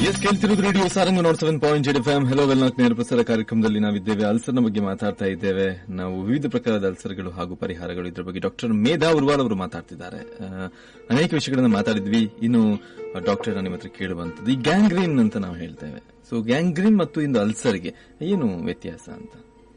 S ಕೇಳ್ತಿರೋದು radio Saranga ನೋಡ್ seven point eight F M hello ವೆಲ್ನಾಥ್ ನೇರ ಪ್ರಸಾರ ಕಾರ್ಯಕ್ರಮದಲ್ಲಿ ನಾವಿದ್ದೇವೆ ಅಲ್ಸರ್ನ ಬಗ್ಗೆ ಮಾತಾಡ್ತಾ ಇದ್ದೇವೆ ನಾವು ವಿವಿಧ ಪ್ರಕಾರದ ಅಲ್ಸರ್ಗಳು ಹಾಗೂ ಪರಿಹಾರಗಳು ಇದ್ರ ಬಗ್ಗೆ ಡಾಕ್ಟರ್ ಮೇಧಾ ಉರ್ವಾಲ್ ಅವರು ಮಾತಾಡ್ತಿದ್ದಾರೆ ಆ, ಅನೇಕ ವಿಷಯಗಳನ್ನ ಮಾತಾಡಿದ್ವಿ ಇನ್ನು ಡಾಕ್ಟರ್ ನಿಮ್ಮ ಹತ್ರ ಕೇಳುವಂತದ್ದು ಈ ಗ್ಯಾಂಗ್ರೀನ್ ಅಂತ ನಾವು ಹೇಳ್ತೇವೆ ಸೊ ಗ್ಯಾಂಗ್ರೀನ್ ಮತ್ತು ಇಂದು ಅಲ್ಸರ್ಗೆ ಏನು ವ್ಯತ್ಯಾಸ ಅಂತ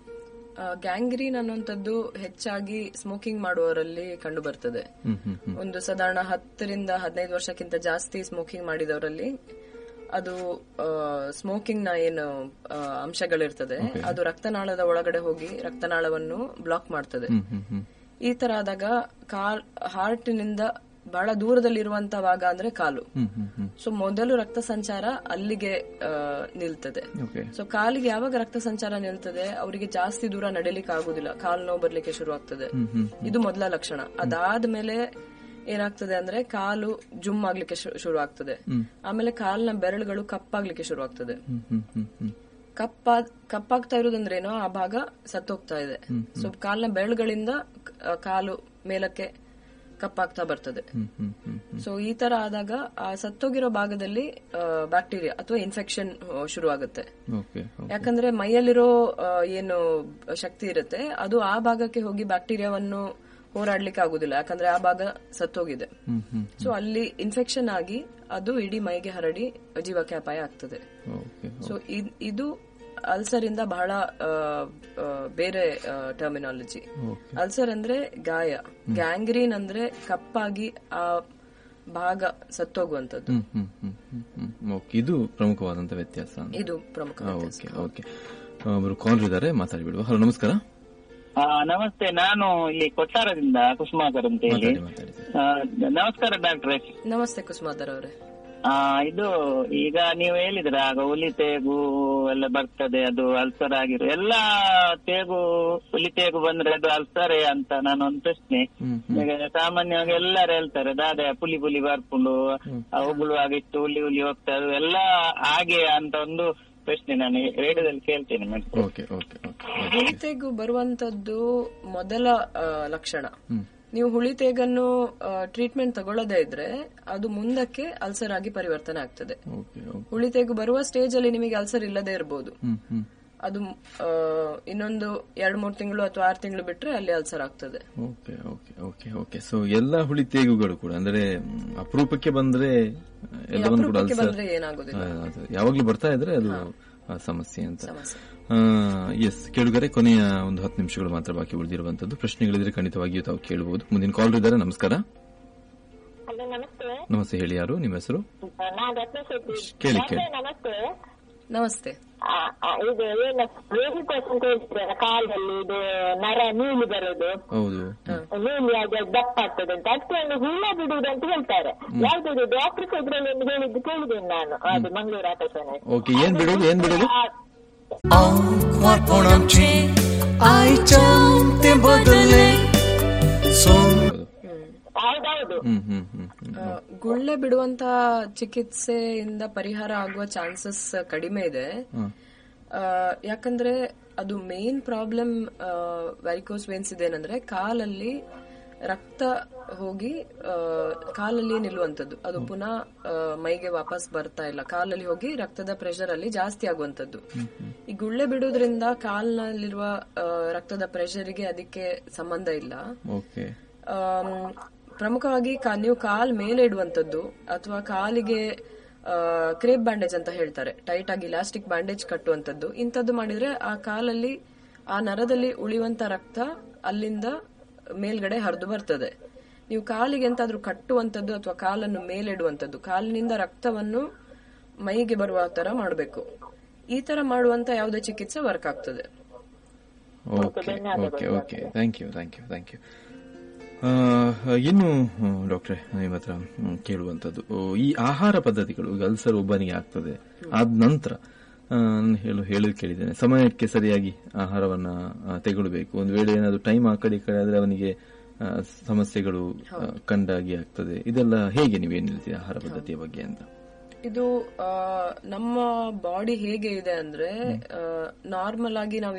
ಗ್ಯಾಂಗ್ರೀನ್ ಅನ್ನುವಂಥದ್ದು ಹೆಚ್ಚಾಗಿ ಸ್ಮೋಕಿಂಗ್ ಮಾಡುವವರಲ್ಲಿ ಕಂಡು ಬರ್ತದೆ ಹ್ಮ್ ಹ್ಮ್ ಹ್ಮ್ ಒಂದು ಸಾಧಾರಣ ಹತ್ತರಿಂದ ಹದಿನೈದು ವರ್ಷಕ್ಕಿಂತ ಜಾಸ್ತಿ ಸ್ಮೋಕಿಂಗ್ ಮಾಡಿದವರಲ್ಲಿ ಅದು ಸ್ಮೋಕಿಂಗ್ ನ ಏನು ಆ, ಅಂಶಗಳಿರ್ತದೆ ಅದು ರಕ್ತನಾಳದ ಒಳಗಡೆ ಹೋಗಿ ರಕ್ತನಾಳವನ್ನು ಬ್ಲಾಕ್ ಮಾಡ್ತದೆ ಹ್ಮ್ ಹ್ಮ್ ಹ್ಮ್ ಈ ತರ ಆದಾಗ ಕಾಲ್ ಹಾರ್ಟಿನಿಂದ ಬಹಳ ದೂರದಲ್ಲಿರುವಂತ ಭಾಗ ಅಂದ್ರೆ ಕಾಲು ಹ್ಮ್ ಹ್ಮ್ ಹ್ಮ್ ಸೊ ಮೊದಲು ರಕ್ತ ಸಂಚಾರ ಅಲ್ಲಿಗೆ ಆ, ನಿಲ್ತದೆ ಓಕೆ ಸೊ ಕಾಲಿಗೆ ಯಾವಾಗ ರಕ್ತ ಸಂಚಾರ ನಿಲ್ತದೆ ಅವರಿಗೆ ಜಾಸ್ತಿ ದೂರ ನಡಿಲಿಕ್ಕೆ ಆಗುದಿಲ್ಲ ಕಾಲ್ ನೋವು ಬರ್ಲಿಕ್ಕೆ ಶುರು ಆಗ್ತದೆ ಹ್ಮ್ ಹ್ಮ್ ಇದು ಮೊದಲ ಲಕ್ಷಣ ಅದಾದ್ಮೇಲೆ ಏನಾಗ್ತದೆ ಅಂದ್ರೆ ಕಾಲು ಜುಮ್ ಆಗ್ಲಿಕ್ಕೆ ಶು- ಶುರು ಆಗ್ತದೆ ಆಮೇಲೆ ಕಾಲ್ನ ಬೆರಳುಗಳು ಕಪ್ಪಾಗ್ಲಿಕ್ಕೆ ಶುರು ಆಗ್ತದೆ ಹ್ಮ್ ಹ್ಮ್ ಹ್ಮ್ ಹ್ಮ್ ಕಪ್ಪ ಕಪ್ಪಾಗ್ತಾ ಇರೋದಂದ್ರೇನೋ ಆ ಭಾಗ ಸತ್ತೋಗ್ತಾ ಇದೆ ಸೊ ಕಾಲ್ನ ಬೆರಳುಗಳಿಂದ ಆ, ಕಾಲು ಮೇಲಕ್ಕೆ ಕಪ್ಪಾಗ್ತಾ ಬರ್ತದೆ ಹ್ಮ್ ಹ್ಮ್ ಹ್ಮ್ ಸೊ ಈ ತರ ಆದಾಗ ಆ ಸತ್ತೋಗಿರೋ ಭಾಗದಲ್ಲಿ ಬ್ಯಾಕ್ಟೀರಿಯಾ ಅಥವಾ ಇನ್ಫೆಕ್ಷನ್ ಶುರು ಆಗುತ್ತೆ ಓಕೆ ಯಾಕಂದ್ರೆ ಮೈಯಲ್ಲಿರೋ ಆ, ಏನು ಶಕ್ತಿ ಇರುತ್ತೆ ಅದು ಆ ಭಾಗಕ್ಕೆ ಹೋಗಿ ಬ್ಯಾಕ್ಟೀರಿಯಾವನ್ನು ಹೋರಾಡ್ಲಿಕ್ಕೆ ಆಗುದಿಲ್ಲ ಯಾಕಂದ್ರೆ ಆ ಭಾಗ ಸತ್ತೋಗಿದೆ ಹ್ಮ್ ಹ್ಮ್ ಸೊ ಅಲ್ಲಿ ಇನ್ಫೆಕ್ಷನ್ ಆಗಿ ಅದು ಇಡೀ ಮೈಗೆ ಹರಡಿ ಜೀವಕ್ಕೆ ಅಪಾಯ ಆಗ್ತದೆ ಓಕೆ ಸೊ ಇದು ಅಲ್ಸರ್ ಇಂದ ಬಹಳ ಆ, ಆ, ಬೇರೆ ಟರ್ಮಿನಾಲಜಿ ಓಕೆ ಅಲ್ಸರ್ ಅಂದ್ರೆ ಗಾಯ ಗ್ಯಾಂಗ್ರೀನ್ ಅಂದ್ರೆ ಕಪ್ಪಾಗಿ ಆ ಭಾಗ ಸತ್ತೋಗುವಂತದ್ದು ಹ್ಮ್ ಹ್ಮ್ ಹ್ಮ್ ಹ್ಮ್ ಹ್ಮ್ ಓಕೆ ಇದು ಪ್ರಮುಖವಾದಂತ ವ್ಯತ್ಯಾಸ ಇದು ಪ್ರಮುಖ ಓಕೆ ಓಕೆ ಅವರು ಕಾಲ್ ಇದ್ದಾರೆ ಮಾತಾಡಿಬಿಡುವ ಹಲೋ ನಮಸ್ಕಾರ ಆ, ನಮಸ್ತೆ ನಾನು ಇಲ್ಲಿ ಕೊಟ್ಟಾರದಿಂದ ಕುಸುಮಾಕರ್ ಅಂತ ಹೇಳಿ ಮಾತಾಡಿ ಮಾತಾಡಿ ಆ, ನಮಸ್ಕಾರ ಡಾಕ್ಟ್ರೆ ನಮಸ್ತೆ ಕುಸುಮಾಧರ್ ಅವರೇ ಆ, ಇದು ಈಗ ನೀವು ಹೇಳಿದ್ರ ಆಗ ಹುಲಿ ತೇಗು ಎಲ್ಲ ಬರ್ತದೆ ಅದು ಅಲ್ಸರ್ ಆಗಿರೋ ಎಲ್ಲಾ ತೇಗು ಹುಲಿ ತೇಗು ಬಂದ್ರೆ ಅದು ಅಲ್ಸರೇ ಅಂತ ನಾನು ಒಂದು ಪ್ರಶ್ನೆ ಹ್ಮ್ ಈಗ ಸಾಮಾನ್ಯವಾಗಿ ಎಲ್ಲರೂ ಹೇಳ್ತಾರೆ ದಾದ ಪುಲಿ ಪುಲಿ ಬರ್ಕೊಂಡು ಆ ಉಗುಳುವಾಗ ಇಷ್ಟು ಹುಲಿ ಹುಲಿ ಹೋಗ್ತಾರೆ ಎಲ್ಲ ಹಾಗೆ ಅಂತ ಒಂದು ಪ್ರಶ್ನೆ ನಾನು ರೇಡಿಯೋದಲ್ಲಿ ಕೇಳ್ತೇನೆ ಮೇಡಮ್ ಓಕೆ ಓಕೆ ಓಕೆ ಹುಳಿತೆಗು ಬರುವಂತದ್ದು ಮೊದಲ ಆ, ಲಕ್ಷಣ ಹ್ಮ್ ನೀವು ಹುಳಿತೆಗನ್ನು ಟ್ರೀಟ್ಮೆಂಟ್ ತಗೊಳ್ಳದೇ ಇದ್ರೆ ಅದು ಮುಂದಕ್ಕೆ ಅಲ್ಸರ್ ಆಗಿ ಪರಿವರ್ತನೆ ಆಗ್ತದೆ ಓಕೆ ಓಕೆ ಹುಳಿತೆಗು ಬರುವ ಸ್ಟೇಜ್ ಅಲ್ಲಿ ನಿಮಗೆ ಅಲ್ಸರ್ ಇಲ್ಲದೆ ಇರಬಹುದು ಹ್ಮ್ ಹ್ಮ್ ಅದು ಆ, ಇನ್ನೊಂದು ಎರಡ್ ಮೂರ್ ತಿಂಗಳು ಅಥವಾ ಆರು ತಿಂಗಳು ಬಿಟ್ರೆ ಅಲ್ಲಿ ಅಲ್ಸರ್ ಆಗ್ತದೆ okay okay okay okay so ಎಲ್ಲ ಹುಳಿ ತೇಗುಗಳು ಕೂಡ ಅಂದ್ರೆ ಮ್, ಅಪರೂಪಕ್ಕೆ ಬಂದ್ರೆ ಎಲ್ಲವನ್ನು ಕೂಡ ಅಪರೂಪಕ್ಕೆ ಅಲ್ಸರ್ ಬಂದ್ರೆ ಏನಾಗುದಿಲ್ಲ ಅದು ಯಾವಾಗ್ಲೂ ಬರ್ತಾ ಇದ್ರೆ ಅದು ಆ, ಸಮಸ್ಯೆ ಅಂತ ಸಮಸ್ಯೆ ಎಸ್ ಕೇಳುಗರೆ ಕೊನೆಯ ಒಂದು ಹತ್ತು ನಿಮಿಷಗಳು ಮಾತ್ರ ಬಾಕಿ ಉಳಿದಿರುವಂತದ್ದು ಪ್ರಶ್ನೆಗಳಿದ್ರೆ ಖಂಡಿತವಾಗಿಯೂ ತಾವು ಕೇಳಬಹುದು ಮುಂದಿನ ಕಾಲ್ ಇದ್ದಾರೆ ನಮಸ್ಕಾರ ಹಲೋ ನಮಸ್ತೆ ನಮಸ್ತೆ ಹೇಳಿ ಯಾರು ನಿಮ್ಮ ಹೆಸರು ನಾನ್ ರತ್ನ ಶೆಟ್ಟಿ ಕೇಳಿ ಕೇಳಿ ಡಾಕ್ಟ್ರೇ, ನಮಸ್ತೆ ನಮಸ್ತೆ ಆ, ಆ, ಇದು ಏನು ವೇದಿಕೋಸ್ ಅಂತ ಹೇಳ್ತೀರಲ್ಲ ಕಾಲಲ್ಲಿ ಇದು ನರ ನೀಲಿ ಬರೋದು ಹೌದು ನೀಲಿ ಆಗಿ ಅದು ದಪ್ಪ ಆಗ್ತದೆ ಅಂತ ಅದಕ್ಕೆ ಒಂದು ಹುಳ ಬಿಡುವುದು ಅಂತ ಹೇಳ್ತಾರೆ ಯಾವ್ದು ಡಾಕ್ಟರ್ ಇದ್ರಲ್ಲಿ ಒಂದು ಹೇಳಿದ್ದು ಕೇಳಿದ್ದೇನೆ ನಾನು ಅದು ಮಂಗಳೂರು ಆಕಾಶವಾಣಿ ಓಕೆ ಏನ್ ಬಿಡೋದು ಏನ್ ಬಿಡೋದು कोणाचे आईच्या बदलले सोम ಹೌದೌದು ಹ್ಮ್ ಹ್ಮ್ ಹ್ಮ್ ಹ್ಮ್ ಆ, ಗುಳ್ಳೆ ಬಿಡುವಂತ ಚಿಕಿತ್ಸೆಯಿಂದ ಪರಿಹಾರ ಆಗುವ ಚಾನ್ಸಸ್ ಕಡಿಮೆ ಇದೆ ಹ್ಮ್. ಆ, ಯಾಕಂದ್ರೆ ಅದು ಮೇನ್ ಪ್ರಾಬ್ಲಮ್ ವ್ಯಾರಿಕೋಸ್ ವೇನ್ಸ್ ಇದೇನಂದ್ರೆ ಕಾಲಲ್ಲಿ ರಕ್ತ ಹೋಗಿ ಆ, ಕಾಲಲ್ಲಿ ನಿಲ್ಲುವಂತದ್ದು ಅದು ಪುನಃ ಆ, ಮೈಗೆ ವಾಪಸ್ ಬರ್ತಾ ಇಲ್ಲ ಕಾಲಲ್ಲಿ ಹೋಗಿ ರಕ್ತದ ಪ್ರೆಷರ್ ಅಲ್ಲಿ ಜಾಸ್ತಿ ಆಗುವಂತದ್ದು ಈ ಗುಳ್ಳೆ ಬಿಡುವುದರಿಂದ ಕಾಲ್ನಲ್ಲಿರುವ ಆ, ರಕ್ತದ ಪ್ರೆಷರ್ಗೆ ಅದಕ್ಕೆ ಸಂಬಂಧ ಇಲ್ಲ ಓಕೆ ಆಮ್, ಪ್ರಮುಖವಾಗಿ ಕಾ- ನೀವು ಕಾಲ್ ಮೇಲೆ ಇಡುವಂತದ್ದು ಅಥವಾ ಕಾಲಿಗೆ ಕ್ರೇಪ್ ಬ್ಯಾಂಡೇಜ್ ಅಂತ ಹೇಳ್ತಾರೆ ಟೈಟ್ ಆಗಿ ಇಲಾಸ್ಟಿಕ್ ಬ್ಯಾಂಡೇಜ್ ಕಟ್ಟುವಂತದ್ದು ಇಂಥದ್ದು ಮಾಡಿದ್ರೆ ಆ ಕಾಲಲ್ಲಿ ಆ ನರದಲ್ಲಿ ಉಳಿಯುವಂತ ರಕ್ತ ಅಲ್ಲಿಂದ ಮೇಲ್ಗಡೆ ಹರಿದು ಬರ್ತದೆ ನೀವು ಕಾಲಿಗೆ ಎಂತಾದ್ರೂ ಕಟ್ಟುವಂತದ್ದು ಅಥವಾ ಕಾಲನ್ನು ಮೇಲಿಡುವಂತದ್ದು ಕಾಲಿನಿಂದ ರಕ್ತವನ್ನು ಮೈಗೆ ಬರುವ ತರ ಮಾಡಬೇಕು ಈ ತರ ಮಾಡುವಂತ ಯಾವುದೇ ಚಿಕಿತ್ಸೆ ವರ್ಕ್ ಆಗ್ತದೆ okay okay okay thank you thank you thank you ಇನ್ನು ಡಾಕ್ಟ್ರೆ ನಿಮ್ಮ ಹತ್ರ ಹ್ಮ್, ಕೇಳುವಂಥದ್ದು ಓ, ಈ ಆಹಾರ ಪದ್ಧತಿಗಳು ಈಗ ಅಲ್ಸರ್ ಒಬ್ಬನಿಗೆ ಆಗ್ತದೆ ಆದ ನಂತರ ಆ, ನಾನು ಹೇಳು ಹೇಳೋದು ಕೇಳಿದ್ದೇನೆ ಸಮಯಕ್ಕೆ ಸರಿಯಾಗಿ ಆಹಾರವನ್ನ ಆ, ತೆಗೊಳ್ಬೇಕು ಒಂದು ವೇಳೆ ಏನಾದ್ರು ಟೈಮ್ ಆ ಕಡೆ ಈ ಕಡೆ ಆದ್ರೆ ಅವನಿಗೆ ಆ, ಸಮಸ್ಯೆಗಳು ಆ, ಕಂಡಾಗಿ ಆಗ್ತದೆ ಇದೆಲ್ಲ ಹೇಗೆ ನೀವೇನು ಹೇಳ್ತೀರಿ ಆಹಾರ ಪದ್ಧತಿಯ ಬಗ್ಗೆ ಅಂತ ಇದು ಆ, ನಮ್ಮ ಬಾಡಿ ಹೇಗೆ ಇದೆ ಅಂದ್ರೆ ನಾರ್ಮಲ್ ಆಗಿ ನಾವು